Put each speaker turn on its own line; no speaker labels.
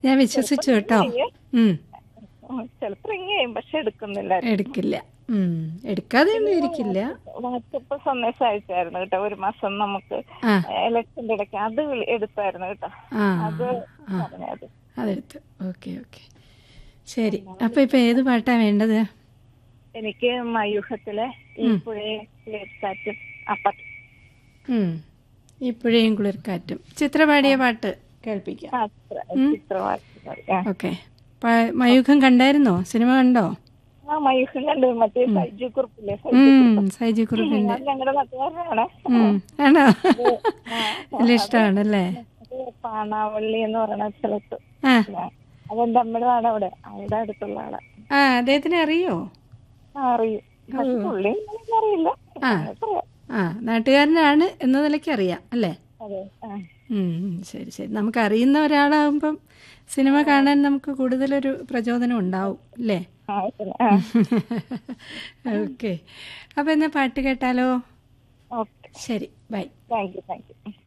ഞാൻ വിശ്വസിച്ചു കേട്ടോ ഉം.
ചിലപ്പോ റിങ് ചെയ്യും പക്ഷെ എടുക്കുന്നില്ല
എടുക്കില്ല ഉം. എടുക്കാതെ ഒന്നും ഇരിക്കില്ല
വാട്സപ്പ് സന്ദേശം അയച്ചായിരുന്നു കേട്ടോ ഒരു മാസം നമുക്ക്
ആ
ഇലക്ഷന്റെ ഇടയ്ക്ക് അത് വിളി- എടുത്തായിരുന്നു കേട്ടോ
ആ
അത്
ആ
പറഞ്ഞത്
അതെടുത്തു ഓക്കെ ഓക്കെ ശരി അപ്പൊ ഇപ്പൊ ഏത് പാട്ടാ വേണ്ടത്
എനിക്ക് മയൂഹത്തിലെ ഈ പുഴയെ കാറ്റും അപ്പത്ത്
ഉം. ഈ പുഴയും കുളിർക്കാറ്റും ചിത്ര പാടിയ പാട്ട് കേൾപ്പിക്കാം
ചിത്രവാർത്ത
ഓക്കെ മയൂഖം കണ്ടായിരുന്നോ സിനിമ കണ്ടോ
ആ മയൂഹം കണ്ടു മറ്റേ സൈജു കുറുപ്പില്ലേ
ഉം, സൈജി കുറുപ്പിന്റെ
ഞാൻ ഞങ്ങളുടെ നാട്ടുകാരനാണ്
ഉം. ആണോ വലിയ ഇഷ്ടമാണല്ലേ
അത് പാണാവള്ളി എന്ന് പറയുന്ന സ്ഥലത്ത്
ആ
അതെന്റെ അമ്മയുടെ നാട് അവിടെ അവിടെ അടുത്തുള്ള ആളാ
ആ അദ്ദേഹത്തിനെ അറിയോ
ആ, അറിയും പക്ഷെ പുള്ളി എനിക്ക് അറിയില്ല
ആ.
അറിയാം.
ആ നാട്ടുകാരനാണ് എന്ന നിലയ്ക്ക് അറിയാം അല്ലേ
അതെ ആ.
ഉം, ഉം, ശരി ശരി നമുക്ക് അറിയുന്ന ഒരാളാകുമ്പം സിനിമ കാണാൻ നമുക്ക് കൂടുതലൊരു പ്രചോദനം ഉണ്ടാവും അല്ലേ
ആ, ശരി. ആ.
ഓക്കെ അപ്പോൾ എന്നാ പാട്ട് കേട്ടാലോ
ഓക്കെ
ശരി bye
thank you thank U